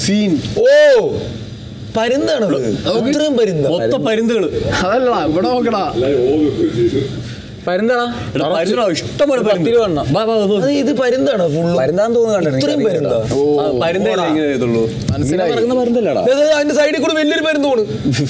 Scene ഓ പരുന്താണ് ഇത്രയും പരുന്ത മൊത്തം പരുന്തുകള് അതല്ല ഇവിടെ നോക്കടാ പരുന്താടാ എടാ, പരുന്താ ഇഷ്ടംപോലെ പത്ത് പരുന്ത് രൂപ എണ്ണം. വാ, വാ, വാ. അത് ഇത് പരുന്താണ് ഫുള്ള് പരുന്താന്ന് തോന്നുന്നു ഇത്രയും പരുന്താ ആ, പരുന്തല്ലേ ഇങ്ങനെ ചെയ്തുള്ളൂ മനസ്സിലായി പറക്കുന്ന പരുന്തല്ലടാ ദേ, ദേ, അതിന്റെ സൈഡിൽ കൂടെ വലിയൊരു പരുന്ത് പോണ്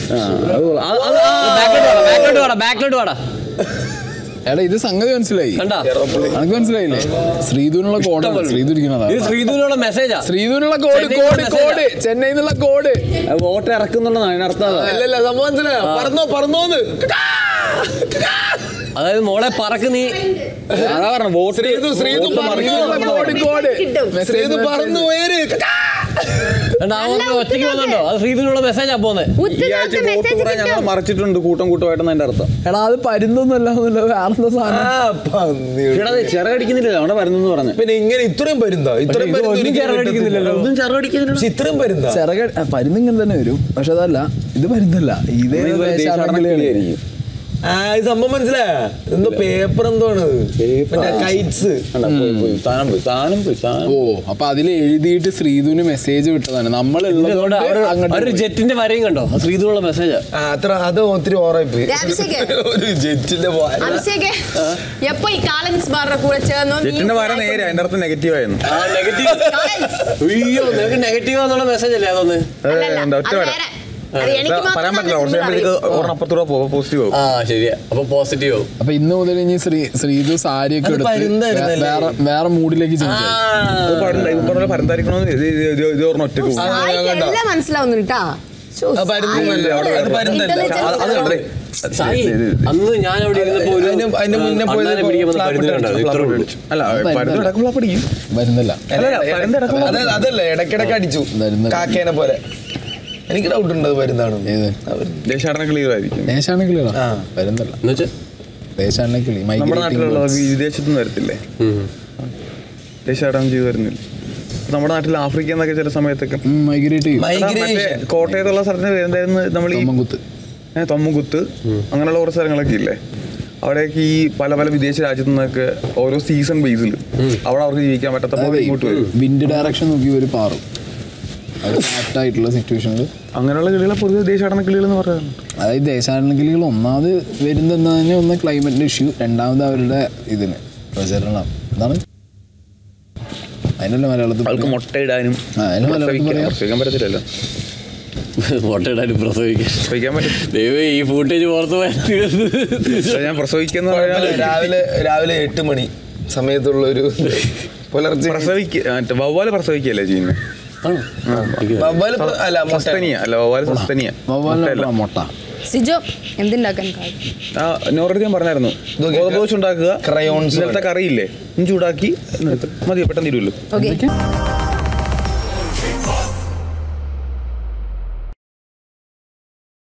ബാക്കിലോട്ട് വാടാ ബാക്കിലോട്ട് വാടാ എടാ ഇത് സംഗതി മനസ്സിലായി കണ്ടാ എനിക്ക് മനസ്സിലായില്ലേ ശ്രീധുവിനുള്ള കോഡാണ് ശ്രീധു ഇരിക്കണതാ ഇത് ശ്രീധുവിനുള്ള മെസ്സേജാ ശ്രീധുവിനുള്ള കോഡ് ചെന്നൈയിൽ കോഡ് message കോഡ് ചെന്നൈ നിന്നുള്ള കോഡ് വോട്ട് ഇറക്കുന്നുണ്ടെന്നാണ് അതിനർത്ഥം അതാ. അല്ലല്ല സംഭവം മനസ്സിലായോ പറന്നോ പറന്നോന്ന് അതായത് മോളെ പറക്ക് നീ അതാ പറഞ്ഞ വോട്ട് ശ്രീതു ശ്രീതു പറന്നോ കോഡ് കോഡ് ശ്രീതു പറന്നു പോയേര് കണ്ടാ അവൻ ഒറ്റയ്ക്ക് പോകുന്നുണ്ടോ അത് ശ്രീധുവിനുള്ള മെസ്സേജാ പോന്നെ ഈ ആഴ്ച വോട്ട് കുറെ ഞങ്ങൾ മറിച്ചിട്ടുണ്ട് കൂട്ടം കൂട്ടമായിട്ടെന്ന് അതിന്റെ അർത്ഥം എടാ അത് പരുന്തൊന്നും അല്ല വേറെന്താ സാധനം ആ പന്നി എടാ ചിറകടിക്കുന്നില്ല അവിടെ വരുന്നെന്ന് പറഞ്ഞു പിന്നെ ഇങ്ങനെ ഇത്രയും പരുന്താ ഇത്രയും ഇത് പരുന്ത് ഒന്നും ഒരിക്കലും ചിറകടിക്കുന്നില്ലല്ലോ. കിട്ടത്തില്ല. ഒന്നും ചിറകടിക്കുന്നില്ല പക്ഷെ ഇത്രയും പരുന്താ ചിറക ആ, പരുന്ന് ഇങ്ങനെ തന്നെ വരും പക്ഷെ അതല്ല ഇത് പരുന്നല്ല ഇതേ ദേശാടനക്കിളിയാണ്. ആ ഇത് സംഭവം മനസ്സിലായ എന്തോ പേപ്പർ എന്തോ ആണ് മറ്റേ കൈറ്റ്സ് സാധനം പോയി സാധനം പോയി സാധനം ഓ അപ്പൊ അതിൽ എഴുതിയിട്ട് ശ്രീധുവിന് മെസ്സേജ് വിട്ടതാണ് നമ്മളുള്ളത് അതുകൊണ്ട് കൊണ്ട് അവിടെ അങ്ങോട്ട് ഒരു പോയി. ജെറ്റിന്റെ വരയും കണ്ടോ അത് ശ്രീധുവിനുള്ള മെസ്സേജാ ആ, അത്ര അത് ഒത്തിരി ഓറായിപ്പോയി രാഭിഷേകേ. ഒരു ജെറ്റിന്റെ പോയ അഭിഷേക് എപ്പോ ഈ കാലൻസ് ബാറിന്റെ കൂടെ ചേർന്നോ നീ ജെറ്റിന്റെ വര നേരെ അതിന്റെ അർത്ഥം നെഗറ്റീവ് ആയിരുന്നു ആ നെഗറ്റീവ് കാലൻസ്. അയ്യോ നിനക്ക് നെഗറ്റീവ് എന്നുള്ള മെസ്സേജ് അല്ലേ അതൊന്ന് അല്ലല്ല, ഉണ്ട്, ഒറ്റ അത് വര. വേറെ. അത് എനിക്ക് മാത്രം പറയാൻ പറ്റില്ല കുറച്ച് അറിയൂ. കഴിയുമ്പോഴത്തേക്ക് ഒരെണ്ണപ്പുറത്തൂടെ പോകും പോസിറ്റീവ് ആവും ആ ശരിയാ അപ്പൊ പോസിറ്റീവ് ആവും അപ്പൊ ഇന്ന് മുതൽ ഇനി ശ്രീ ശ്രീധു സാരിയൊക്കെ അത് എടുത്ത് പരുന്തായിരുന്നല്ലേ? വേറെ വേറെ മൂഡിലേക്ക് ആ, ചേഞ്ച് അത് പാടില്ല ഇപ്പൊ പറഞ്ഞ പരന്താരിക്കണമെന്ന് ഇത് ഇത് ഇത് ഇത് ഒരെണ്ണം ഒറ്റയ്ക്ക് പോകും സായിക്ക് കണ്ടോ? എല്ലാം മനസ്സിലാവുന്നു കേട്ടാ ശ്ശോ, ആ പരുന്തൊന്നുമല്ല, സായി അവിടെ അത് പരുന്തല്ല. intelligence അത് അത് കണ്ടേ സായി അന്ന് ഞാൻ അവിടെ ഇരുന്നപ്പോ ഒരു അതിന് അതിന് മുന്നേ പോയത് അണ്ണാനെ പിടിക്കാൻ വന്ന പരുന്ത് കണ്ടോ? ഇത്ര ഉള്ളൂ. അല്ല പരുന്ത് കിടക്കുമ്പോൾ പിടിക്കും വരുന്നില്ല അല്ലല്ല, പരുന്ത് കിടക്കുമ്പോൾ അതെ അതല്ല ഇടക്കിടക്ക് അടിച്ചു വരുന്ന- കാക്കേനെ പോലെ എനിക്ക് ഡൗട്ട് ഉണ്ട് അത് പരുന്താണ് ഏത് ദേശാടന ക്ലിയർ ആയിരിക്കും ദേശാടന കിളികളാ ആ. വരുന്നില്ല എന്നുവെച്ചാ ദേശാടന കിളി നമ്മുടെ മൈഗ്രേറ്റിംഗ് നാട്ടിലുള്ള ബേർഡ്സ്. വിദേശത്തു നിന്ന് വരത്തില്ലേ ദേശാടനം ചെയ്തു വരുന്നില്ല ഇപ്പൊ നമ്മുടെ നാട്ടിൽ ആഫ്രിക്ക എന്നൊക്കെ ചില സമയത്തൊക്കെ ഉം, മൈഗ്രേറ്റ് ചെയ്യും എടാ, മറ്റേ മൈഗ്രേഷൻ കോട്ടയത്തുള്ള സ്ഥലത്തിന് വരുന്നതായിരുന്നു നമ്മൾ ഈ തൊമ്മൻകുത്ത് ഏ, തൊമ്മൻകുത്ത് അങ്ങനെയുള്ള കുറച്ച് സ്ഥലങ്ങളൊക്കെ ഇല്ലേ അവിടെയൊക്കെ ഈ പല പല വിദേശ രാജ്യത്തു നിന്നൊക്കെ ഓരോ സീസൺ ബേസിൽ അവിടെ അവർക്ക് ജീവിക്കാൻ പറ്റാത്തപ്പോൾ ഇങ്ങോട്ട് വരും വിൻഡ് ഡയറക്ഷൻ നോക്കി ഒരു പാറും അത് ആയിട്ടുള്ള സിറ്റുവേഷനിൽ അങ്ങനെയുള്ള കിളികളെ പൊതുവെ ദേശാടന കിളികൾ എന്ന് പറയുന്നത് അതായത് ദേശാടന കിളികൾ ഒന്നാമത് വരുന്നത് തന്നെ ഒന്ന് ക്ലൈമറ്റിന്റെ ഇഷ്യൂ രണ്ടാമത് അവരുടെ ഇതിന് പ്രചരണം അതാണ് അതിനല്ല മലയാളത്തിൽ അവർക്ക് പറയാം. മുട്ടയിടാനും ആ, അതിന് മലയാളത്തിൽ പ്രസവിക്കാൻ പറയാം. പ്രസവിക്കാൻ പറ്റത്തില്ലല്ലോ മുട്ടയിടാനും പ്രസവിക്കാൻ പ്രസവിക്കാൻ പറ്റും ദൈവം ഈ ഫൂട്ടേജ് പുറത്ത് പോയാൽ പക്ഷേ ഞാൻ പ്രസവിക്കുന്ന രാവിലെ രാവിലെ എട്ട് മണി സമയത്തുള്ള ഒരു പുലർച്ചെ പ്രസവിക്ക മറ്റേ വവ്വാല് പ്രസവിക്കല്ലേ ചെയ്യുന്നത് വവ്വാല് പ്ര- അല്ല മുട്ട സസ്തനിയ അല്ല വവ്വാല് സസ്തനിയ വവ്വാലിനകത്താ മുട്ട സിജോ എന്തുണ്ടാക്കാൻ കാര്യം ആ നോറടുത്ത് ഞാൻ പറഞ്ഞായിരുന്നു ഗോതമ്പ് ദോശ ഉണ്ടാക്കുക Crayons ഇന്നലത്തെ കറിയില്ലേ ഒന്ന് ചൂടാക്കി എന്നിട്ട് മതി പെട്ടെന്ന് തീരുമല്ലോ ഓക്കെ